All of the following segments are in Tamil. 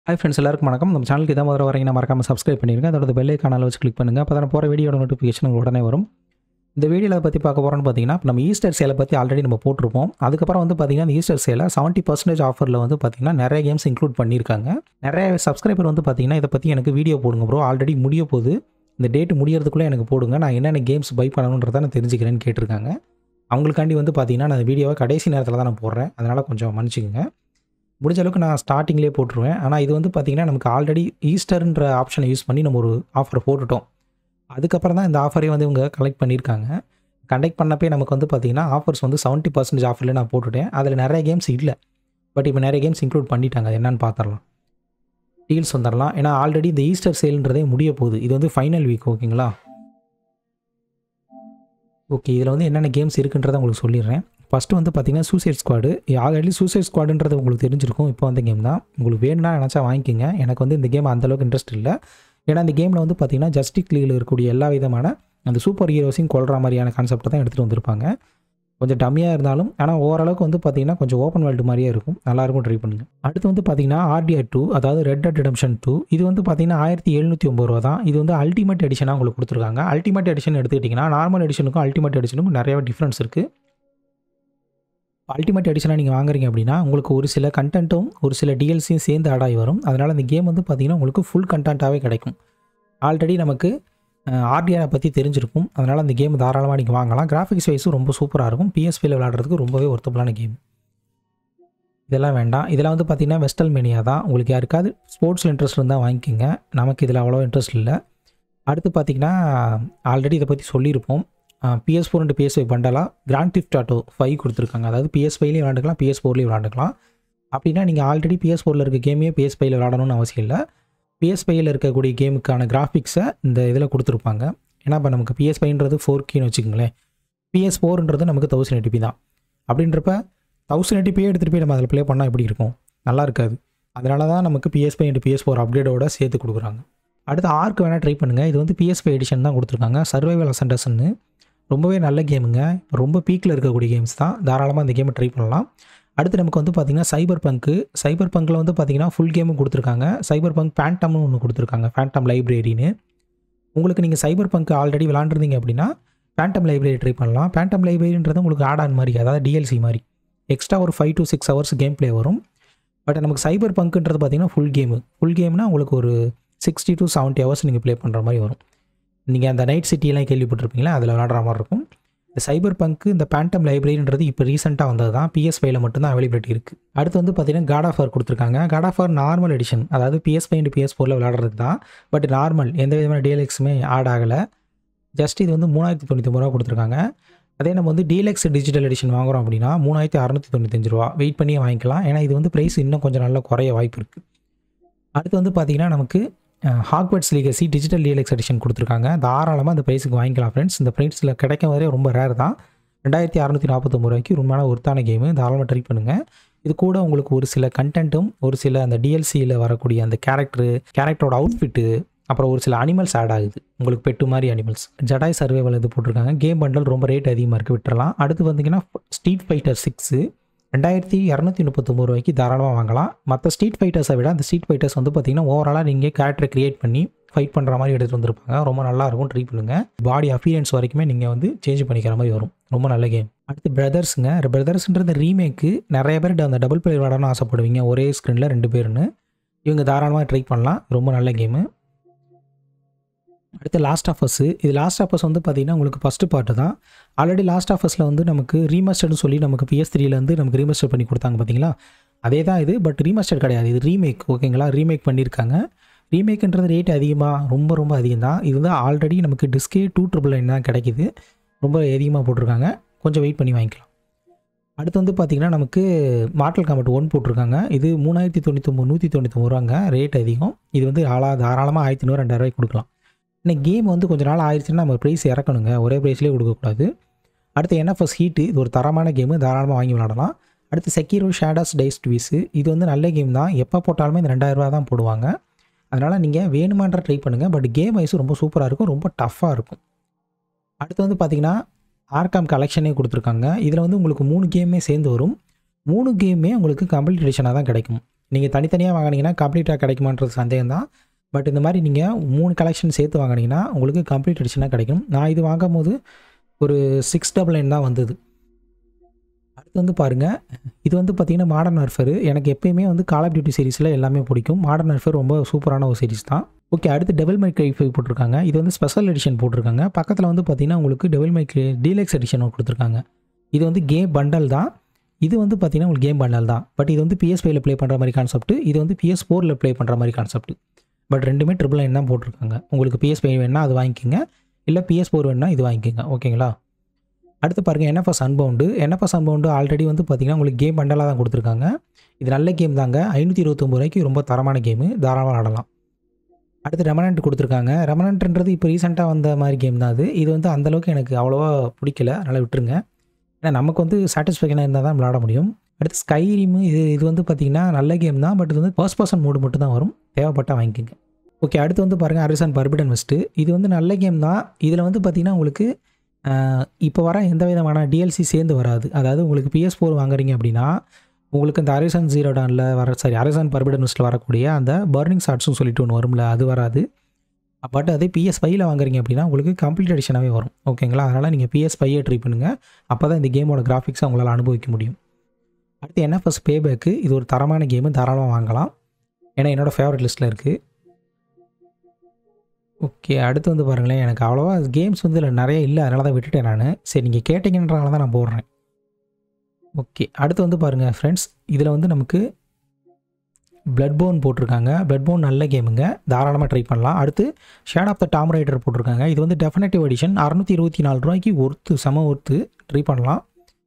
ஹாய் ஃப்ரெண்ட்ஸ் எல்லாருக்கும் வணக்கம் நம்ம சேனலுக்கு இதான் முதல்ல வரீங்கன்னா மறக்காமல் சப்ஸ்கிரைப் பண்ணிருங்க அதோட பெல் ஐக்கானால் வச்சு கிளிக் பண்ணுங்கள் அப்போ தான் போகிற வீடியோட நோட்டிஃபிகேஷன் உங்களுக்கு உடனே வரும் இந்த வீடியோவில் பற்றி பார்க்க போகிறோம்னு பார்த்தீங்கன்னா இப்ப நம்ம ஈஸ்டர் சேலை பற்றி ஆல்ரெடி நம்ம போட்டிருப்போம் அதுக்கப்புறம் வந்து பார்த்தீங்கன்னா இந்த ஈஸ்டர் சேலை செவன்ட்டி பர்சன்டேஜ் ஆஃபரில் வந்து பார்த்தீங்கன்னா நிறைய கேம்ஸ் இன்க்ளூட் பண்ணியிருக்காங்க நிறைய சப்ஸ்கிரைபர் வந்து பார்த்தீங்கன்னா இதை பற்றி எனக்கு வீடியோ போடுங்க ப்ரோ ஆல்ரெடி முடிய போகுது இந்த டேட் முடியறதுக்குள்ளே எனக்கு போடுங்க நான் என்னென்ன கேம்ஸ் பை பண்ணணுன்றதை நான் தெரிஞ்சுக்கிறேன்னு கேட்டிருக்காங்க அவங்களுக்காண்டி வந்து பார்த்தீங்கன்னா நான் இந்த வீடியோவை கடைசி நேரத்தில் தான் நான் போடுறேன் அதனால் கொஞ்சம் மன்னிச்சுக்கோங்க முடிஞ்ச அளவுக்கு நான் ஸ்டார்டிங்லேயே போட்டுருவேன் ஆனால் இது வந்து பார்த்திங்கன்னா நமக்கு ஆல்ரெடி ஈஸ்டர்ன்ற ஆப்ஷனை யூஸ் பண்ணி நம்ம ஒரு ஆஃபர் போட்டுட்டோம் அதுக்கப்புறம் தான் இந்த ஆஃபரே வந்து இவங்க கலெக்ட் பண்ணியிருக்காங்க கண்டக்ட் பண்ணப்பே நமக்கு வந்து பார்த்திங்கன்னா ஆஃபர்ஸ் வந்து செவன்ட்டி பர்சன்டேஜ் ஆஃபரில் நான் போட்டுட்டேன் அதில் நிறைய கேம்ஸ் இல்லை பட் இப்போ நிறைய கேம்ஸ் இன்க்ளூட் பண்ணிட்டாங்க அது என்னன்னு பார்த்துடலாம் டீல்ஸ் வந்துடலாம் ஏன்னா ஆல்ரெடி இந்த ஈஸ்டர் சேல்ன்றதே முடிய போகுது இது வந்து ஃபைனல் வீக் ஓகேங்களா ஓகே இதில் வந்து என்னென்ன கேம்ஸ் இருக்குன்றதை உங்களுக்கு சொல்லிடுறேன் ஃபஸ்ட்டு வந்து பார்த்தீங்கன்னா சூசைட் ஸ்குவாடு ஆல்ரெடி சூசைட் ஸ்குவாடுன்றது உங்களுக்கு தெரிஞ்சிருக்கும் இப்போ வந்த கேம் தான் உங்களுக்கு வேணும்னா நினச்சா வாங்கிக்கோங்க எனக்கு வந்து இந்த கேம் அந்தளவுக்கு இன்ட்ரெஸ்ட் இல்லை ஏன்னா இந்த கேமில் வந்து பார்த்தீங்கன்னா ஜஸ்டிக் லீகில் இருக்கக்கூடிய எல்லா விதமான அந்த சூப்பர் ஹீரோஸையும் கொள்கிற மாதிரியான கான்செப்டை தான் எடுத்துகிட்டு வந்திருப்பாங்க கொஞ்சம் டம்மியாக இருந்தாலும் ஆனால் ஓரளவுக்கு வந்து பார்த்தீங்கன்னா கொஞ்சம் ஓப்பன் வேர்ல்டு மாதிரியே இருக்கும் நல்லாயிருக்கும் ட்ரை பண்ணுங்கள் அடுத்து வந்து பார்த்தீங்கன்னா ஆர்டிஆர் டூ அதாவது ரெட் டெட் ரிடம்ஷன் டூ இது வந்து பார்த்தீங்கன்னா ஆயிரத்தி எழுநூற்றி ஒம்பது ரூபா தான் இது வந்து அல்டிமேட் எடிஷனாக உங்களுக்கு கொடுத்துருக்காங்க அல்டிமேட் எடிஷன் எடுத்துக்கிட்டிங்கன்னா நார்மல் எடிஷனுக்கும் அல்டிமேட் எடிஷனுக்கும் நிறைய டிஃப்ரென்ஸ் இருக்குது அல்டிமேட் எடிஷனாக நீங்கள் வாங்குறீங்க அப்படின்னா உங்களுக்கு ஒரு சில கண்டென்ட்டும் ஒரு சில டிஎல்சியும் சேர்ந்து ஆட் ஆகி வரும் அதனால் இந்த கேம் வந்து பார்த்திங்கன்னா உங்களுக்கு ஃபுல் கண்டென்ட்டாகவே கிடைக்கும் ஆல்ரெடி நமக்கு ஆர்டிஆரை பற்றி தெரிஞ்சிருக்கும் அதனால் அந்த கேம் தாராளமாக நீங்கள் வாங்கலாம் கிராஃபிக்ஸ் வைஸும் ரொம்ப சூப்பராக இருக்கும் பிஎஸ்பியில் விளாட்றதுக்கு ரொம்பவே ஒர்த்தபுளான கேம் இதெல்லாம் வேண்டாம் இதெல்லாம் வந்து பார்த்திங்கன்னா வெஸ்டல் மெனியா தான் உங்களுக்கு யாருக்காவது ஸ்போர்ட்ஸில் இன்ட்ரெஸ்ட் இருந்தால் வாங்கிக்கோங்க நமக்கு இதில் அவ்வளோ இன்ட்ரெஸ்ட் இல்லை அடுத்து பார்த்திங்கன்னா ஆல்ரெடி இதை பற்றி சொல்லியிருப்போம் PS four and PS five பண்டலாக கிராண்ட் திஃப்ட் ஆட்டோ ஃபைவ் கொடுத்துருக்காங்க அதாவது பிஎஸ் ஃபைவ்லேயும் விளாண்டுக்கலாம் பிஎஸ் ஃபோர்லேயும் விளாண்டுக்கலாம் அப்படின்னா நீங்கள் ஆல்ரெடி பிஎஸ் ஃபோரில் இருக்க கேமையே பிஎஸ் ஃபைவ்ல விளாடணும்னு அவசியம் இல்லை பிஎஸ் ஃபைவ்ல இருக்கக்கூடிய கேமுக்கான கிராஃபிக்ஸை இந்த இதில் கொடுத்துருப்பாங்க ஏன்னா இப்போ நமக்கு பிஎஸ் ஃபைவ்ன்றது ஃபோர் கேன்னு வச்சுக்கோங்களேன் பிஎஸ் ஃபோர்ன்றது நமக்கு தௌசண்ட் எயிட்டிபி தான் அப்படின்றப்ப தௌசண்ட் எயிட்டிபியே எடுத்துகிட்டு போய் நம்ம அதில் ப்ளே பண்ணால் எப்படி இருக்கும் நல்லா இருக்காது அதனால தான் நமக்கு PS five and PS four அப்டேட்டோட சேர்த்து கொடுக்குறாங்க அடுத்து ஆர்க்கு வேணால் ட்ரை பண்ணுங்கள் இது வந்து பிஎஸ் ஃபைவ் எடிஷன் தான் கொடுத்துருக்காங்க சர்வைவல் அசண்டர்ஸ்ன்னு ரொம்பவே நல்ல கேமுங்க ரொம்ப பீக்கில் இருக்கக்கூடிய கேம்ஸ் தான் தாராளமாக இந்த கேமை ட்ரை பண்ணலாம் அடுத்து நமக்கு வந்து பார்த்திங்கன்னா சைபர் பங்க்கு சைபர் பங்கில் வந்து பார்த்திங்கன்னா ஃபுல் கேமும் கொடுத்துருக்காங்க சைபர் பங்க் ஃபேண்டம்னு ஒன்று கொடுத்துருக்காங்க ஃபேண்டம் லைப்ரரின்னு உங்களுக்கு நீங்கள் சைபர் பங்க் ஆல்ரெடி விளாண்டுருந்தீங்க அப்படின்னா ஃபேண்டம் லைப்ரரி ட்ரை பண்ணலாம் ஃபேண்டம் லைப்ரரின்றது உங்களுக்கு ஆட் ஆன் மாதிரி அதாவது டிஎல்சி மாதிரி எக்ஸ்ட்ரா ஒரு five to six hours game play வரும் பட் நமக்கு சைபர் பங்க்குன்றது பார்த்திங்கன்னா ஃபுல் கேமு ஃபுல் கேம்னா உங்களுக்கு ஒரு சிக்ஸ்டி டு செவன்ட்டி ஹவர்ஸ் நீங்கள் ப்ளே பண்ணுற மாதிரி வரும் நீங்கள் அந்த நைட் சிட்டியெல்லாம் கேள்விப்பட்டிருப்பீங்களா அதில் விளாடுற மாதிரி இருக்கும் இந்த சைபர் பங்க்கு இந்த பேண்டம் லைப்ரரின்றது இப்போ ரீசெண்டாக வந்தது தான் பிஎஸ் ஃபைவ்ல மட்டும்தான் அவைலபிலிட்டி இருக்குது அடுத்து வந்து பார்த்தீங்கன்னா காட் ஆஃப் ஆர் கொடுத்துருக்காங்க God of War normal edition அதாவது பிஎஸ் ஃபைவ் அண்ட் பிஎஸ் ஃபோரில் விளாடுறது தான் பட் நார்மல் எந்த விதமான டிஎல்எக்ஸுமே ஆட் ஆகலை ஜஸ்ட் இது வந்து மூணாயிரத்தி தொண்ணூற்றி ரூபா கொடுத்துருக்காங்க அதே நம்ம வந்து டீலக்ஸ் டிஜிட்டல் எடிஷன் வாங்குறோம் அப்படின்னா மூணாயிரத்தி அறநூற்றி தொண்ணூத்தஞ்சு ரூபா வெயிட் பண்ணியே வாங்கிக்கலாம் ஏன்னா இது வந்து ப்ரைஸ் இன்னும் கொஞ்சம் நல்லா குறைய வாய்ப்பு இருக்குது அடுத்து வந்து பார்த்திங்கன்னா நமக்கு Hogwarts Legacy digital D L X edition கொடுத்துருக்காங்க தாராளமாக அந்த ப்ரைஸுக்கு வாங்கிக்கலாம் ஃப்ரெண்ட்ஸ் இந்த ப்ரைஸில் கிடைக்கும் வரையும் ரொம்ப ரேர் தான் ரெண்டாயிரத்தி அறநூற்றி நாற்பத்தொம்பது ரூபாய்க்கு உண்மையான ஒருத்தான கேமு தாராளமாக ட்ரை பண்ணுங்கள் இது கூட உங்களுக்கு ஒரு சில கண்டென்ட்டும் ஒரு சில அந்த டிஎல்சியில் வரக்கூடிய அந்த கேரக்டரு கேரக்டரோட அவுட்ஃபிட்டு அப்புறம் ஒரு சில அனிமல்ஸ் ஆட் ஆகுது உங்களுக்கு பெட்டு மாதிரி அனிமல்ஸ் ஜடாய் சர்வேவல் இது போட்டிருக்காங்க கேம் பண்டல் ரொம்ப ரேட் அதிகமாக இருக்குது விட்டுறலாம் அடுத்து வந்தீங்கன்னா ஸ்ட்ரீட் ஃபைட்டர் சிக்ஸு ரெண்டாயிரத்தி இரநூத்தி முப்பத்தொம்பது ரூபாய்க்கு தாராளமாக வாங்கலாம் மற்ற ஸ்ட்ரீட் ஃபைட்டர்ஸை விட அந்த ஸ்ட்ரீட் ஃபைட்டர்ஸ் வந்து பார்த்திங்கன்னா ஓவராலாக நீங்கள் கேரக்டரை க்ரியேட் பண்ணி ஃபைட் பண்ணுற மாதிரி எடுத்துகிட்டு வந்திருப்பாங்க ரொம்ப நல்லா இருக்கும் ட்ரை பண்ணுங்கள் பாடி அப்பியரன்ஸ் வரைக்குமே நீங்கள் வந்து சேஞ்ச் பண்ணிக்கிற மாதிரி வரும் ரொம்ப நல்ல கேம் அடுத்து பிரதர்ஸுங்க பிரதர்ஸ்ன்றது ரீமேக்கு நிறைய பேர் அந்த டபுள் பிளேயர் விளாடணும்னு ஆசைப்படுவீங்க ஒரே ஸ்க்ரீனில் ரெண்டு பேர்னு இவங்க தாராளமாக ட்ரை பண்ணலாம் ரொம்ப நல்ல கேமு அடுத்து லாஸ்ட் ஆஃபர்ஸு இது லாஸ்ட் ஆஃபர்ஸ் வந்து பார்த்திங்கன்னா உங்களுக்கு ஃபஸ்ட்டு பார்ட்டு தான் ஆல்ரெடி லாஸ்ட் ஆஃபர்ஸில் வந்து நமக்கு ரீமாஸ்டர்னு சொல்லி நமக்கு பிஎஸ் த்ரீலேருந்து நமக்கு ரீமாஸ்டர் பண்ணி கொடுத்தாங்க பார்த்தீங்களா அதே தான் இது பட் ரீமாஸ்டர் கிடையாது இது ரீமேக் ஓகேங்களா ரீமேக் பண்ணியிருக்காங்க ரீமேக்ன்றது ரேட் அதிகமாக ரொம்ப ரொம்ப அதிகம் தான் இது வந்து ஆல்ரெடி நமக்கு டிஸ்கே டூ ட்ரிபிள் நைன் தான் கிடைக்கிது ரொம்ப அதிகமாக போட்டிருக்காங்க கொஞ்சம் வெயிட் பண்ணி வாங்கிக்கலாம் அடுத்து வந்து பார்த்திங்கன்னா நமக்கு மார்டல் காமெட் ஒன் போட்டிருக்காங்க இது மூணாயிரத்தி தொண்ணூற்றொம்பது நூற்றி தொண்ணூற்றொம்பது ரூபாங்க ரேட் அதிகம் இது வந்து ஆளா தாராளமாக ஆயிரத்தி நூறு ரெண்டாயிரூவாய்க்கு கொடுக்கலாம் இன்னைக்கு கேம் வந்து கொஞ்சம் நாள் ஆயிடுச்சுன்னா நம்ம ப்ரைஸ் இறக்கணுங்க ஒரே ப்ரைஸ்லேயே கொடுக்கக்கூடாது அடுத்து என்எஃப்எஸ் ஹீட்டு இது ஒரு தரமான கேமு தாராளமாக வாங்கி விளாடலாம் அடுத்து செக்கீரோ ஷேடாஸ் டைஸ் ட்வீஸு இது வந்து நல்ல கேம் தான் எப்போ போட்டாலுமே இந்த ரெண்டாயிரரூவா தான் போடுவாங்க அதனால் நீங்கள் வேணுமான்ற ட்ரை பண்ணுங்கள் பட் கேம் வைஸ் ரொம்ப சூப்பராக இருக்கும் ரொம்ப டஃப்பாக இருக்கும் அடுத்து வந்து பார்த்திங்கன்னா ஆர்காம் கலெக்ஷனே கொடுத்துருக்காங்க இதில் வந்து உங்களுக்கு மூணு கேமே சேர்ந்து வரும் மூணு கேமே உங்களுக்கு கம்ப்ளீட் எடிஷனாக தான் கிடைக்கும் நீங்கள் தனித்தனியாக வாங்கினீங்கன்னா கம்ப்ளீட்டாக கிடைக்குமான்றது சந்தேகம் தான் பட் இந்த மாதிரி நீங்கள் மூணு கலெக்ஷன் சேர்த்து வாங்கினீங்கன்னா உங்களுக்கு கம்ப்ளீட் எடிஷனாக கிடைக்கும் நான் இது வாங்கும் போது ஒரு சிக்ஸ் டபுள் நைன் தான் வந்தது அடுத்து வந்து பாருங்கள் இது வந்து பார்த்திங்கன்னா மாடர்ன் வார்ஃபேர் எனக்கு எப்பயுமே வந்து கால் ஆஃப் டியூட்டி சீரிஸில் எல்லாமே பிடிக்கும் மாடர்ன் வார்ஃபேர் ரொம்ப சூப்பரான ஒரு சீரிஸ் தான் ஓகே அடுத்து டெவல் மைக் கைஃபை போட்டிருக்காங்க இது வந்து ஸ்பெஷல் எடிஷன் போட்டிருக்காங்க பக்கத்தில் வந்து பார்த்திங்கன்னா உங்களுக்கு டெவல் மைக் டீலக்ஸ் எடிஷன் கொடுத்துருக்காங்க இது வந்து கேம் பண்டல் தான் இது வந்து பார்த்திங்கன்னா உங்களுக்கு கேம் பண்டல் தான் பட் இது வந்து பிஎஸ் ஃபைவ்ல ப்ளே பண்ணுற மாதிரி கான்செப்ட் இது வந்து பிஎஸ் ஃபோரில் ப்ளே பண்ணுற மாதிரி கான்செப்ட் பட் ரெண்டுமே ட்ரிபிள் நைன் தான் போட்டிருக்காங்க உங்களுக்கு பிஎஸ் ஃபைவ் வேணால் அது வாங்கிக்கோங்க இல்லை பிஎஸ் ஃபோர் வேணால் இது வாங்கிக்கோங்க ஓகேங்களா அடுத்து பாருங்கள் NFS Unbound NFS Unbound already வந்து பார்த்திங்கன்னா உங்களுக்கு கேம் பண்டலாக தான் கொடுத்துருக்காங்க இது நல்ல கேம் தாங்க ஐநூற்றி இருபத்தொம்பது ரூபாய்க்கு ரொம்ப தரமான கேமு தாராளமாக ஆடலாம் அடுத்து ரெமனண்ட் கொடுத்துருக்காங்க ரெமனண்ட்ன்றது இப்போ ரீசெண்டாக வந்த மாதிரி கேம் தான் அது இது வந்து அந்தளவுக்கு எனக்கு அவ்வளோவா பிடிக்கல அதனால் விட்டுருங்க ஏன்னா நமக்கு வந்து சாட்டிஸ்ஃபேக்ஷனாக இருந்தால் தான் விளாட முடியும் அடுத்து ஸ்கைரீமு இது இது வந்து பார்த்திங்கன்னா நல்ல கேம் தான் பட் இது வந்து ஃபர்ஸ்ட் பர்சன் மோடு மட்டும் தான் வரும் தேவைப்பட்டால் வாங்கிக்கோங்க ஓகே அடுத்து வந்து பாருங்கள் அரிசன் பர்பிடன் வெஸ்ட்டு இது வந்து நல்ல கேம் தான் இதில் வந்து பார்த்திங்கன்னா உங்களுக்கு இப்போ வர எந்த விதமான டிஎல்சி சேர்ந்து வராது அதாவது உங்களுக்கு பிஎஸ் ஃபோர் வாங்குறீங்க அப்படின்னா உங்களுக்கு இந்த அரிசன் ஜீரோ டானில் வர சாரி அரிசன் பர்பிடன் வெஸ்ட்டில் வரக்கூடிய அந்த பர்னிங் ஷார்ட்ஸ்னு சொல்லிட்டு ஒன்று வரும்ல அது வராது பட் அதே பிஎஸ் ஃபைவ்ல வாங்குறீங்க அப்படின்னா உங்களுக்கு கம்ப்ளீட் எடிஷனாகவே வரும் ஓகேங்களா அதனால் நீங்கள் பிஎஸ் ஃபைவே ட்ரை பண்ணுங்கள் அப்போ தான் இந்த கேமோட கிராஃபிக்ஸை உங்களால் அனுபவிக்க முடியும் அடுத்து என்எஃப்எஸ் பேபேக்கு இது ஒரு தரமான கேமு தாராளமாக வாங்கலாம் ஏன்னா என்னோடய ஃபேவரட் லிஸ்ட்டில் இருக்குது ஓகே அடுத்து வந்து பாருங்களேன் எனக்கு அவ்வளோவா கேம்ஸ் வந்து இதில் நிறைய இல்லை அதனால தான் விட்டுட்டேன் நான் சரி நீங்கள் கேட்டிங்கன்றனால தான் நான் போடுறேன் ஓகே அடுத்து வந்து பாருங்கள் ஃப்ரெண்ட்ஸ் இதில் வந்து நமக்கு பிளட் போன் போட்டிருக்காங்க பிளட் போன் நல்ல கேமுங்க தாராளமாக ட்ரை பண்ணலாம் அடுத்து Shadow of the Tomb Raider போட்டிருக்காங்க இது வந்து டெஃபினட்டிவ் எடிஷன் அறநூற்றி இருபத்தி நாலு ரூபாய்க்கு ஒர்த்து செம ஒர்த்து ட்ரை பண்ணலாம்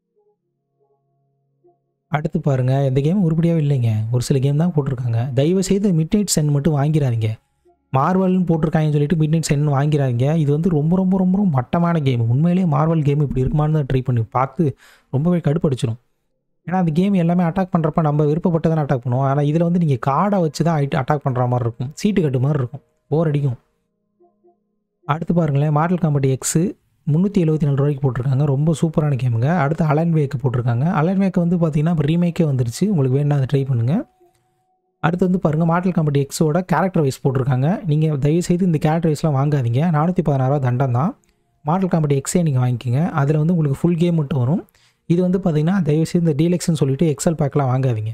அடுத்து பாருங்கள் இந்த கேம் உருப்படியாகவே இல்லைங்க ஒரு சில கேம் தான் போட்டிருக்காங்க தயவு செய்து மிட் நைட் சென் மட்டும் வாங்கிடாதீங்க மார்வல்னு போட்டிருக்காங்கன்னு சொல்லிட்டு மிட் நைட் சென் வாங்கிறாதீங்க இது வந்து ரொம்ப ரொம்ப ரொம்ப ரொம்ப மட்டமான கேம் உண்மையிலேயே மார்வல் கேம் இப்படி இருக்குமான்னு தான் ட்ரை பண்ணி பார்த்து ரொம்பவே கடுப்படிச்சிடும் ஏன்னா அந்த கேம் எல்லாமே அட்டாக் பண்ணுறப்ப நம்ம விருப்பப்பட்டு தானே அட்டாக் பண்ணுவோம் ஆனால் இதில் வந்து நீங்கள் கார்டை வச்சு தான் அட்டாக் பண்ணுற மாதிரி இருக்கும் சீட்டு கட்டு மாதிரி இருக்கும் போர் அடிக்கும் அடுத்து பாருங்களேன் மாடல் காம்பட்டி எக்ஸு முந்நூற்றி எழுபத்தி நாலு ரூபாய்க்கு போட்டிருக்காங்க ரொம்ப சூப்பரான கேமுங்க அடுத்து அலன் வேக்கு போட்டிருக்காங்க அலன் வேக்கு வந்து பார்த்தீங்கன்னா இப்போ ரீமேக்கே வந்துருச்சு உங்களுக்கு வேணா அதை ட்ரை பண்ணுங்கள் அடுத்து வந்து பாருங்கள் மாடல் காம்பட்டி எக்ஸோட கேரக்டர் வைஸ் போட்டிருக்காங்க நீங்கள் தயவுசெய்து இந்த கேரக்டர் வைஸ்லாம் வாங்காதீங்க நானூற்றி பதினாறுவா தண்டம் தான் மாடல் காம்பட்டி எக்ஸே நீங்கள் வாங்கிக்கோங்க அதில் வந்து உங்களுக்கு ஃபுல் கேம் மட்டும் வரும் இது வந்து பார்த்தீங்கன்னா தயவுசெய்து இந்த டீலெக்ஸ்னு சொல்லிட்டு எக்ஸல் பேக்லாம் வாங்காதீங்க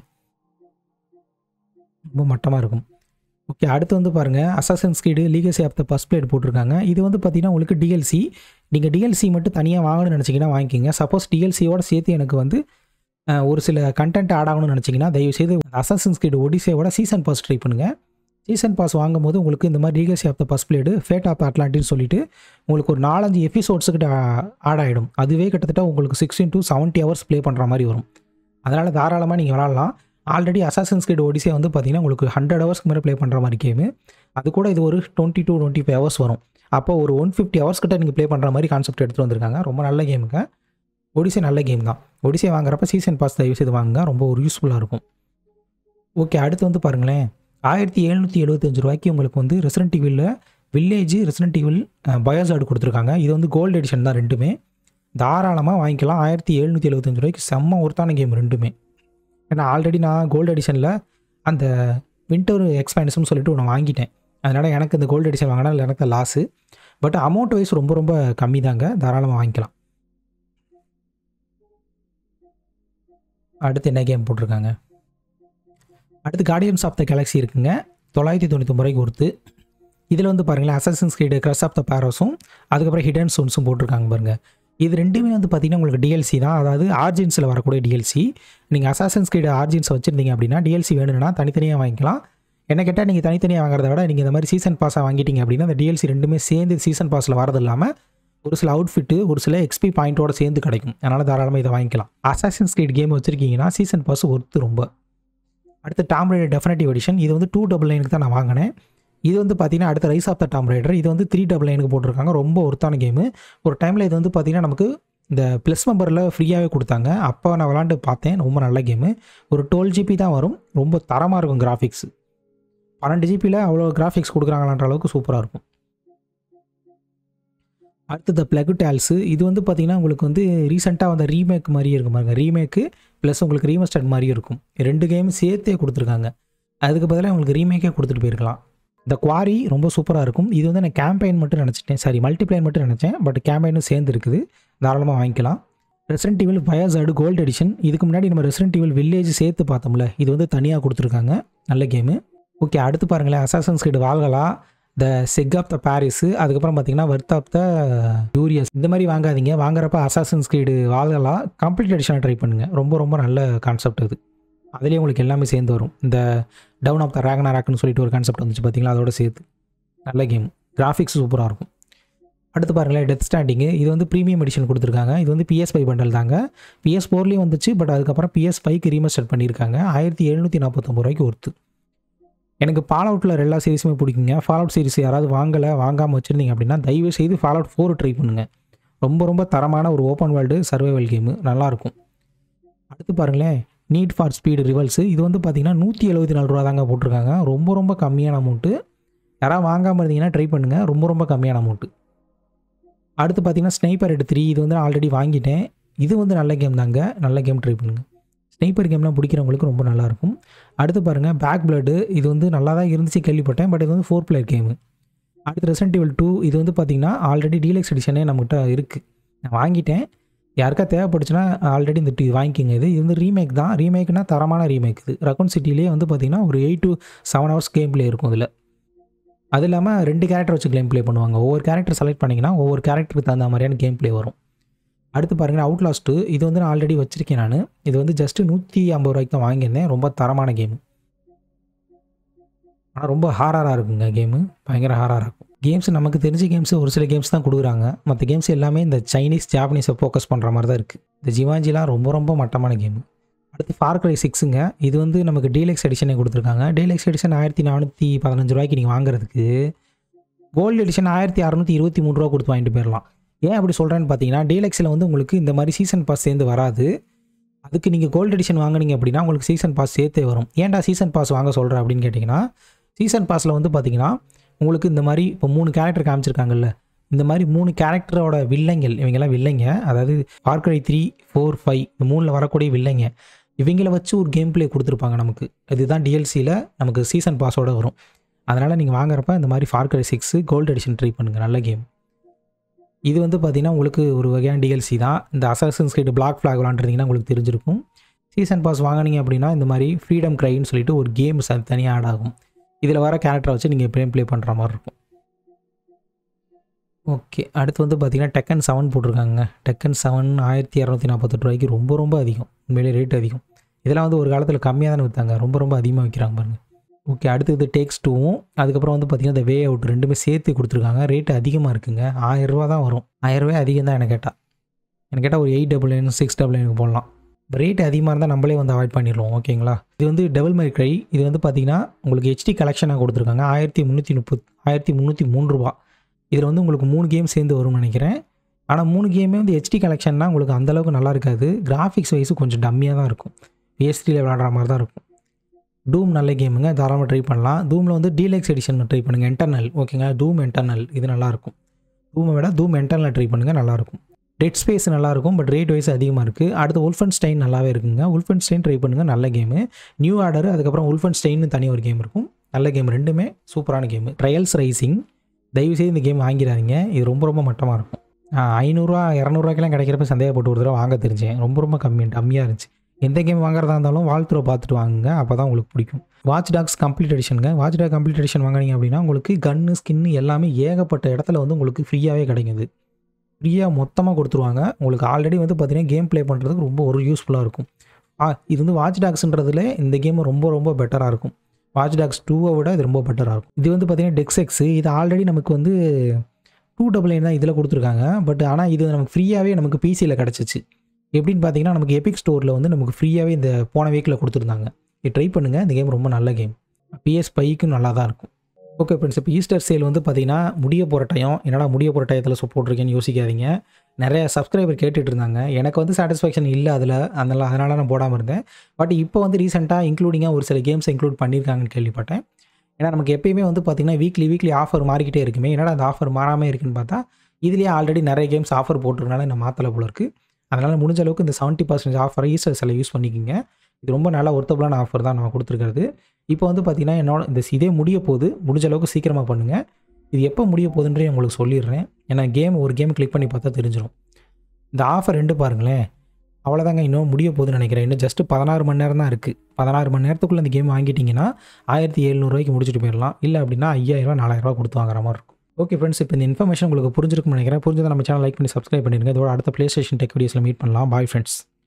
ரொம்ப மட்டமாக இருக்கும் ஓகே அடுத்து வந்து பாருங்கள் அசாசன் ஸ்கீடு Legacy of the First Blade போட்டிருக்காங்க இது வந்து பார்த்தீங்கன்னா உங்களுக்கு டிஎல்சி நீங்கள் டிஎல்சி மட்டும் தனியாக வாங்கணும்னு நினச்சிங்கன்னா வாங்கிக்கிங்க சப்போஸ் டிஎல்சியோட சேர்த்து எனக்கு வந்து ஒரு சில கண்டென்ட் ஆட் ஆகணும்னு நினச்சிங்கன்னா தயவுசெய்து அசாசன் ஸ்கீடு ஒடிசையோட சீசன் பாஸ் ட்ரை பண்ணுங்கள் சீசன் பாஸ் வாங்கும் போது உங்களுக்கு இந்த மாதிரி Legacy of the First Blade Fate of அட்லாண்டின்னு சொல்லிட்டு உங்களுக்கு ஒரு நாலஞ்சு எபிசோட்ஸுக்கிட்ட ஆட் ஆகிடும் அதுவே கிட்டத்தட்ட உங்களுக்கு sixteen to seventy hours play பண்ணுற மாதிரி வரும் அதனால் தாராளமாக நீங்கள் விளாட்லாம் ஆல்ரெடி அசாசன்ஸ் கிட் ஒடிசே வந்து பார்த்தீங்கன்னா உங்களுக்கு ஹண்ட்ரட் ஹவர்ஸ்க்கு மேலே ப்ளே பண்ணுற மாதிரி கேமு அது கூட இது ஒரு twenty two twenty five hours வரும் அப்போ ஒரு ஒன் ஃபிஃப்டி ஹவர்ஸ் கிட்ட நீங்கள் ப்ளே பண்ணுற மாதிரி கான்செப்ட் எடுத்துகிட்டு வந்திருக்காங்க ரொம்ப நல்ல கேமுங்க ஒடிசே நல்ல கேம் தான் ஒடிசே வாங்குறப்ப சீசன் பாஸ் தயவு செய்து வாங்குங்க ரொம்ப ஒரு யூஸ்ஃபுல்லாக இருக்கும் ஓகே அடுத்து வந்து பாருங்களேன் ஆயிரத்தி எழுநூற்றி எழுபத்தஞ்சு ரூபாய்க்கு உங்களுக்கு வந்து ரெசிடென்ட் டிவியில் வில்லேஜ் ரெசிடென்ட் டிவில் பயோசார்டு கொடுத்துருக்காங்க இது வந்து கோல்டு எடிஷன் தான் ரெண்டுமே தாராளமாக வாங்கிக்கலாம் ஆயிரத்தி எழுநூற்றி எழுபத்தஞ்சு ரூபாய்க்கு செம்ம ஒருத்தான கேம் ரெண்டுமே ஏன்னா ஆல்ரெடி நான் கோல்டு எடிஷனில் அந்த வின்டர் எக்ஸ்பேன்ஷன் சொல்லிட்டு ஒன்று வாங்கிட்டேன் அதனால் எனக்கு இந்த கோல்டு எடிஷன் வாங்கினா எனக்கு லாஸு பட் அமௌண்ட் வைஸ் ரொம்ப ரொம்ப கம்மி தாங்க தாராளமாக வாங்கிக்கலாம் அடுத்து என்ன கேம் போட்டிருக்காங்க அடுத்து கார்டியன்ஸ் ஆஃப் த கேலக்ஸி இருக்குங்க தொள்ளாயிரத்தி தொண்ணூற்றி ரூபாய்க்கு ஒருத்து இதில் வந்து பாருங்களேன் அசசன்ஸ் கிரீடு கிரஸ் ஆஃப் த பேரோஸும் அதுக்கப்புறம் ஹிடன் சோன்ஸும் போட்டிருக்காங்க பாருங்கள் இது ரெண்டுமே வந்து பார்த்திங்கன்னா உங்களுக்கு டிஎல்சி தான் அதாவது ஆர்ஜின்ஸில் வரக்கூடிய டிஎல்சி நீங்கள் அசாசன்ஸ் கிரீடு ஆர்ஜின்ஸ் வச்சுருந்தீங்க அப்படின்னா டிஎல்சி வேணும்னா தனித்தனியாக வாங்கிக்கலாம் என்ன கேட்டால் நீங்கள் தனித்தனியாக வாங்குறத விட நீங்கள் இந்த மாதிரி சீசன் பாஸாக வாங்கிட்டீங்க அப்படின்னா அந்த டிஎல்சி ரெண்டுமே சேர்ந்து சீசன் பாஸில் வரது இல்லாமல் ஒரு சில அவுட்ஃபிட்டு ஒரு சில எக்ஸ்பி பாயிண்ட்டோட சேர்ந்து கிடைக்கும் அதனால் தாராளமாக இதை வாங்கிக்கலாம் அசாசன்ஸ் கிரீட் கேம் வச்சுருக்கீங்கன்னா சீசன் பாஸ் ஒர்த்து ரொம்ப அடுத்து டாம் ரைடர் டெஃபினட்டிவ் எடிஷன் இது வந்து டூ டபுள் நைனுக்கு தான் நான் வாங்கினேன் இது வந்து பார்த்தீங்கன்னா அடுத்த Rise of the Tomb Raider இது வந்து த்ரீ டபுள் நைனுக்கு போட்டிருக்காங்க ரொம்ப ஒருத்தான கேமு ஒரு டைமில் இது வந்து பார்த்தீங்கன்னா நமக்கு இந்த ப்ளஸ் மெம்பரில் ஃப்ரீயாகவே கொடுத்தாங்க அப்போ நான் விளாண்டு பார்த்தேன் ரொம்ப நல்ல கேமு ஒரு டுவெல் ஜிபி தான் வரும் ரொம்ப தரமாக இருக்கும் கிராஃபிக்ஸ் பன்னெண்டு ஜிபியில் அவ்வளோ கிராஃபிக்ஸ் கொடுக்குறாங்களான்ற அளவுக்கு சூப்பராக இருக்கும் அடுத்து த பிளகு டேல்ஸு இது வந்து பார்த்திங்கன்னா உங்களுக்கு வந்து ரீசெண்டாக வந்த ரீமேக் மாதிரியே இருக்கும் பாருங்க ரீமேக்கு ப்ளஸ் உங்களுக்கு ரீமஸ்டர்ட் மாதிரியும் இருக்கும் ரெண்டு கேம் சேர்த்தே கொடுத்துருக்காங்க அதுக்கு பதிலாக உங்களுக்கு ரீமேக்கே கொடுத்துட்டு போயிருக்கலாம் இந்த குவாரி ரொம்ப சூப்பராக இருக்கும் இது வந்து நான் கேம்பெயின் மட்டும் நினச்சிட்டேன் சாரி மல்டிப்ளைன் மட்டும் நினச்சேன் பட் கேம்பெயினும் சேர்ந்து இருக்குது தாராளமாக வாங்கிக்கலாம் Resident Evil Biohazard gold edition இதுக்கு முன்னாடி நம்ம ரெசிடென்ட் ஈவில் வில்லேஜ் சேர்த்து பார்த்தோம்ல இது வந்து தனியாக கொடுத்துருக்காங்க நல்ல கேமு ஓகே அடுத்து பாருங்களேன் அசாசன்ஸ் கிரீடு வால்கலா the sack of the Paris அதுக்கப்புறம் பார்த்தீங்கன்னா வர்த் ஆஃப் த யூரியஸ் இந்த மாதிரி வாங்காதீங்க வாங்குறப்ப அசாசன்ஸ் கிரீடு வால்கலா கம்ப்ளீட் எடிஷனாக ட்ரை பண்ணுங்கள் ரொம்ப ரொம்ப நல்ல கான்செப்ட் அது அதுலேயே உங்களுக்கு எல்லாமே சேர்ந்து வரும் இந்த டவுன் ஆஃப் த ரேகனா ராக்குன்னு சொல்லிட்டு ஒரு கான்செப்ட் வந்துச்சு பார்த்தீங்களா அதோட சேர்த்து நல்ல கேம் கிராஃபிக்ஸ் சூப்பராக இருக்கும் அடுத்து பாருங்களேன் டெத் ஸ்டாண்டிங்கு இது வந்து ப்ரீமியம் எடிஷன் கொடுத்துருக்காங்க இது வந்து பிஎஸ் ஃபைவ் பண்டல் தாங்க பிஎஸ் ஃபோர்லேயும் வந்துச்சு பட் அதுக்கப்புறம் பிஎஸ் ஃபைவ்க்கு ரீமஸ்டர் பண்ணியிருக்காங்க ஆயிரத்தி எழுநூற்றி நாற்பத்தொம்பது ரூபாய்க்கு ஒருத்து எனக்கு ஃபால் அவுட்டில் எல்லா சீரிஸுமே பிடிக்குங்க ஃபால் அவுட் சீரிஸ் யாராவது வாங்கலை வாங்காமல் வச்சுருந்தீங்க அப்படின்னா தயவு செய்து ஃபால் அவுட் ஃபோர் ட்ரை பண்ணுங்கள் ரொம்ப ரொம்ப தரமான ஒரு ஓப்பன் வேர்ல்டு சர்வைவல் கேமு நல்லாயிருக்கும் அடுத்து பாருங்களேன் நீட் ஃபார் ஸ்பீடு ரிவல்ஸு இது வந்து பார்த்தீங்கன்னா நூற்றி எழுபத்தி நாலு ரூபா தாங்க போட்டிருக்காங்க ரொம்ப ரொம்ப கம்மியான அமௌண்ட்டு யாராவது வாங்காமல் இருந்தீங்கன்னா ட்ரை பண்ணுங்கள் ரொம்ப ரொம்ப கம்மியான அமௌண்ட்டு அடுத்து பார்த்தீங்கன்னா ஸ்னைப்பர் எட்டு த்ரீ இது வந்து நான் ஆல்ரெடி வாங்கிட்டேன் இது வந்து நல்ல கேம் தாங்க நல்ல கேம் ட்ரை பண்ணுங்கள் ஸ்னைப்பர் கேம்லாம் பிடிக்கிறவங்களுக்கு ரொம்ப நல்லாயிருக்கும் அடுத்து பாருங்கள் பேக் பிளட்டு இது வந்து நல்லா தான் இருந்துச்சு கேள்விப்பட்டேன் பட் இது வந்து ஃபோர் பிளேயர் கேமு அடுத்து ரெசன்ட் இவல் டூ இது வந்து பார்த்திங்கன்னா ஆல்ரெடி டீலக்ஸ் எடிஷனே நம்மகிட்ட இருக்குது நான் வாங்கிட்டேன் யாருக்கா தேவைப்படுச்சுன்னா ஆல்ரெடி இந்த இது வாங்கிக்கோங்க இது இது வந்து ரீமேக் தான் ரீமேக்னா தரமான ரீமேக் இது ரக்கன் சிட்டிலேயே வந்து பார்த்திங்கன்னா ஒரு eight to seven hours game play இருக்கும் இதில் அது இல்லாமல் ரெண்டு கேரக்டர் வச்சு கேம் ப்ளே பண்ணுவாங்க ஒவ்வொரு கேரக்டர் செலக்ட் பண்ணிங்கன்னா ஒவ்வொரு கேரக்டருக்கு தகுந்த மாதிரியான கேம் ப்ளே வரும் அடுத்து பாருங்கள் அவுட் லாஸ்ட்டு இது வந்து நான் ஆல்ரெடி வச்சுருக்கேன் நான் இது வந்து ஜஸ்ட்டு நூற்றி ஐம்பது ரூபாய்க்கு தான் வாங்கியிருந்தேன் ரொம்ப தரமான கேமு ஆனால் ரொம்ப ஹாராராக இருக்குங்க கேமு பயங்கர ஹாராக இருக்கும் கேம்ஸ் நமக்கு தெரிஞ்ச கேம்ஸ் ஒரு சில கேம்ஸ் தான் கொடுக்குறாங்க மற்ற கேம்ஸ் எல்லாமே இந்த சைனீஸ் ஜாப்பனீஸை ஃபோக்கஸ் பண்ணுற மாதிரி தான் இருக்குது இந்த ஜிவாஞ்சிலாம் ரொம்ப ரொம்ப மட்டமான கேமு அடுத்து ஃபார்க்ரை சிக்ஸுங்க இது வந்து நமக்கு டீலக்ஸ் எடிஷனே கொடுத்துருக்காங்க டீலக்ஸ் எடிஷன் ஆயிரத்தி நானூற்றி பதினஞ்சு ரூபாய்க்கு நீங்கள் வாங்குறதுக்கு கோல்டு எடிஷன் ஆயிரத்தி அறநூற்றி இருபத்தி மூணு ரூபா கொடுத்து வாங்கிட்டு போயிடலாம் ஏன் அப்படி சொல்கிறேன்னு பார்த்தீங்கன்னா டீலக்ஸில் வந்து உங்களுக்கு இந்த மாதிரி சீசன் பாஸ் சேர்ந்து வராது அதுக்கு நீங்கள் கோல்டு எடிஷன் வாங்குனீங்க அப்படின்னா உங்களுக்கு சீசன் பாஸ் சேர்த்தே வரும் ஏன்டா சீசன் பாஸ் வாங்க சொல்கிறேன் அப்படின்னு கேட்டிங்கன்னா சீசன் பாஸில் வந்து பார்த்தீங்கன்னா உங்களுக்கு இந்த மாதிரி இப்போ மூணு கேரக்டர் காமிச்சிருக்காங்கல்ல இந்த மாதிரி மூணு கேரக்டரோட வில்லைங்கள் இவங்கெல்லாம் வில்லைங்க அதாவது பார்க்கரை த்ரீ ஃபோர் ஃபைவ் இந்த மூணில் வரக்கூடிய வில்லைங்க இவங்கள வச்சு ஒரு கேம் ப்ளே கொடுத்துருப்பாங்க நமக்கு இதுதான் டிஎல்சியில் நமக்கு சீசன் பாஸோட வரும் அதனால் நீங்கள் வாங்குறப்ப இந்த மாதிரி ஃபார்க்கரை சிக்ஸு கோல்டு எடிஷன் ட்ரை பண்ணுங்கள் நல்ல கேம் இது வந்து பார்த்திங்கன்னா உங்களுக்கு ஒரு வகையான டிஎல்சி தான் இந்த அசாசன்ஸ் கிரீட் பிளாக் ஃப்ளாக் விளாண்டுருந்தீங்கன்னா உங்களுக்கு தெரிஞ்சிருக்கும் சீசன் பாஸ் வாங்கினீங்க அப்படின்னா இந்த மாதிரி ஃப்ரீடம் க்ரைன்னு சொல்லிட்டு ஒரு கேம்ஸ் அது தனியாக ஆட் ஆகும் இதில் வர கேரக்டரை வச்சு நீங்கள் கேம் ப்ளே பண்ணுற மாதிரி இருக்கும் ஓகே அடுத்து வந்து பார்த்திங்கன்னா டெக்கன் செவன் போட்டிருக்காங்க டெக்கன் செவன் ஆயிரத்தி இரநூத்தி நாற்பத்தெட்டு ரூபாய்க்கு ரொம்ப ரொம்ப அதிகம் உண்மையிலே ரேட் அதிகம் இதெல்லாம் வந்து ஒரு காலத்தில் கம்மியாக தானே விற்றாங்க ரொம்ப ரொம்ப அதிகமாக விற்கிறாங்க பாருங்கள் ஓகே அடுத்து இது டேக்ஸ் டூவும் அதுக்கப்புறம் வந்து பார்த்திங்கன்னா இந்த வே அவுட் ரெண்டுமே சேர்த்து கொடுத்துருக்காங்க ரேட்டு அதிகமாக இருக்குங்க ஆயிரரூவா தான் வரும் ஆயிரரூவா அதிகம் தான் எனக்கு கேட்டால் எனக்கு கேட்டால் ஒரு eight double nine six double நைனுக்கு போடலாம் ரேட் அதிகமாக இருந்தால் நம்மளே வந்து அவாய்ட் பண்ணிடுவோம் ஓகேங்களா இது வந்து டபுள் மை க்ரை இது வந்து பார்த்திங்கன்னா உங்களுக்கு ஹெச்டி கலெக்ஷனாக கொடுத்துருக்காங்க ஆயிரத்தி முந்நூற்றி முப்பத் ஆயிரத்தி முந்நூற்றி மூணு ரூபா இதில் வந்து உங்களுக்கு மூணு கேம் சேர்ந்து வரும்னு நினைக்கிறேன் ஆனால் மூணு கேமே வந்து ஹெச்டி கலெக்ஷன்னா உங்களுக்கு அந்தளவுக்கு நல்லா இருக்காது கிராஃபிக்ஸ் வைஸு கொஞ்சம் டம்மியாக தான் இருக்கும் பிஎஸ்டியில் விளாடுற மாதிரி தான் இருக்கும் டூம் நல்ல கேமுங்க தாராளமாக ட்ரை பண்ணலாம் டூமில் வந்து டீலக்ஸ் எடிஷன் ட்ரை பண்ணுங்கள் இன்டர்னல் ஓகேங்க டூம் இன்டர்னல் இது நல்லாயிருக்கும் டூமை விட டூம் இன்டர்னல் ட்ரை பண்ணுங்கள் நல்லாயிருக்கும் டெட் ஸ்பேஸ் நல்லாயிருக்கும் பட் ரேட் வைஸ் அதிகமாக இருக்குது அடுத்து உல்ஃபன் ஸ்டைன் நல்லாவே இருக்குங்க உல்ஃபன் ஸ்டைன் ட்ரை பண்ணுங்கள் நல்ல கேமு நியூ ஆர்டர் அதுக்கப்புறம் உல்ஃபன் ஸ்டைன்னு தனி ஒரு கேம் இருக்கும் நல்ல கேம் ரெண்டுமே சூப்பரான கேமு ட்ரையல்ஸ் ரைசிங் தயவுசெய்து இந்த கேம் வாங்கிடாதீங்க இது ரொம்ப ரொம்ப மட்டமாக இருக்கும் ஐநூறுரூவா இரநூறுவாக்கெல்லாம் கிடைக்கிறப்ப சந்தேகப்பட்டு ஒரு தடவை வாங்க தெரிஞ்சேன் ரொம்ப ரொம்ப கம்மி கம்மியாக இருந்துச்சு எந்த கேம் வாங்குறதா இருந்தாலும் வாழ்த்துறை பார்த்துட்டு வாங்குங்க அப்போ தான் உங்களுக்கு பிடிக்கும் வாட்ச் டாக்ஸ் கம்ப்ளீட் எடிஷனுங்க வாட்ச் டாக் கம்ப்ளீட் எடிஷன் வாங்கினீங்க அப்படின்னா உங்களுக்கு கன்னு ஸ்கின்னு எல்லாமே ஏகப்பட்ட இடத்துல வந்து உங்களுக்கு ஃப்ரீயாகவே கிடைக்குது ஃப்ரீயாக மொத்தமாக கொடுத்துருவாங்க உங்களுக்கு ஆல்ரெடி வந்து பார்த்தீங்கன்னா கேம் ப்ளே பண்ணுறதுக்கு ரொம்ப ஒரு யூஸ்ஃபுல்லாக இருக்கும் ஆ இது வந்து வாட்ச் டாக்ஸ்ன்றதுல இந்த கேம் ரொம்ப ரொம்ப பெட்டராக இருக்கும் வாட்ச் டாக்ஸ் டூவை விட இது ரொம்ப பெட்டராக இருக்கும் இது வந்து பார்த்தீங்கன்னா டெக்ஸெக்ஸ் இது ஆல்ரெடி நமக்கு வந்து டூ டபுள் நைன் தான் இதில் கொடுத்துருக்காங்க பட் ஆனால் இது நமக்கு ஃப்ரீயாகவே நமக்கு பிசியில் கிடச்சிச்சு எப்படின்னு பார்த்தீங்கன்னா நமக்கு எபிக் ஸ்டோரில் வந்து நமக்கு ஃப்ரீயாகவே இந்த போன வீக்கில் கொடுத்துருந்தாங்க இது ட்ரை பண்ணுங்கள் இந்த கேம் ரொம்ப நல்ல கேம் பிஎஸ் பைக்கும் நல்லா தான் இருக்கும் ஓகே ஃப்ரெண்ட்ஸ் இப்போ ஈஸ்டர் சேல் வந்து பார்த்தீங்கன்னா முடிய போகிற டைம் என்னடா முடிய போகிற டயத்தில் ஸோ போட்டிருக்கேன்னு யோசிக்காதீங்க நிறைய சப்ஸ்கிரைபர் கேட்டுட்டு இருந்தாங்க எனக்கு வந்து சாட்டிஸ்ஃபேக்ஷன் இல்லை அதில் அதனால் அதனால் நான் போடாமல் இருந்தேன் பட் இப்போ வந்து ரீசெண்டாக இன்க்ளூடிங்காக ஒரு சில கேம்ஸ் இன்க்ளூட் பண்ணியிருக்காங்கன்னு கேள்விப்பட்டேன் ஏன்னா நமக்கு எப்பயுமே வந்து பார்த்திங்கன்னா வீக்லி வீக்லி ஆஃபர் மாறிக்கிட்டே இருக்குமே என்னடா அந்த ஆஃபர் மாறாமல் இருக்குன்னு பார்த்தா இதுலேயே ஆல்ரெடி நிறைய கேம்ஸ் ஆஃபர் போட்டிருக்கனால நான் மாற்றலை போல இருக்குது அதனால் முடிஞ்ச அளவுக்கு இந்த செவன்ட்டி பர்சன்டேஜ் ஆஃபரை ஈஸ்டர் சில யூஸ் பண்ணிக்கிங்க இது ரொம்ப நல்ல ஒர்த்தபுளான ஆஃபர் தான் நம்ம கொடுத்துருக்கிறது இப்போ வந்து பார்த்தீங்கன்னா என்னோட இந்த இதே முடிய போகுது முடிஞ்ச அளவுக்கு சீக்கிரமாக பண்ணுங்கள் இது எப்போ முடிய போகுதுன்றே உங்களுக்கு சொல்லிடுறேன் ஏன்னா கேம் ஒரு கேம் கிளிக் பண்ணி பார்த்தா தெரிஞ்சிடும் இந்த ஆஃபர் ரெண்டு பாருங்களேன் அவ்வளோதாங்க இன்னும் முடிய போகுதுன்னு நினைக்கிறேன் இன்னும் ஜஸ்ட் பதினாறு மணி நேரம் தான் இருக்குது பதினாறு மணி நேரத்துக்குள்ளே இந்த கேம் வாங்கிட்டீங்கன்னா ஆயிரத்தி எழுநூறுவாய்க்கு முடிச்சுட்டு போயிடலாம் இல்லை அப்படின்னா ஐயாயிரரூவா நாலாயிரரூவா கொடுத்து வாங்குற மாதிரி இருக்கும் ஓகே ஃப்ரெண்ட்ஸ் இப்போ இந்த இன்ஃபர்மேஷன் உங்களுக்கு புரிஞ்சிருக்கும்னு நினைக்கிறேன் புரிஞ்சதை நம்ம சேனல் லைக் பண்ணி சப்ஸ்கிரைப் பண்ணிடுங்க இதோட அடுத்த ப்ளே ஸ்டேஷன் டெக் வீடியோஸில் மீட் பண்ணலாம் பாய் ஃப்ரெண்ட்ஸ்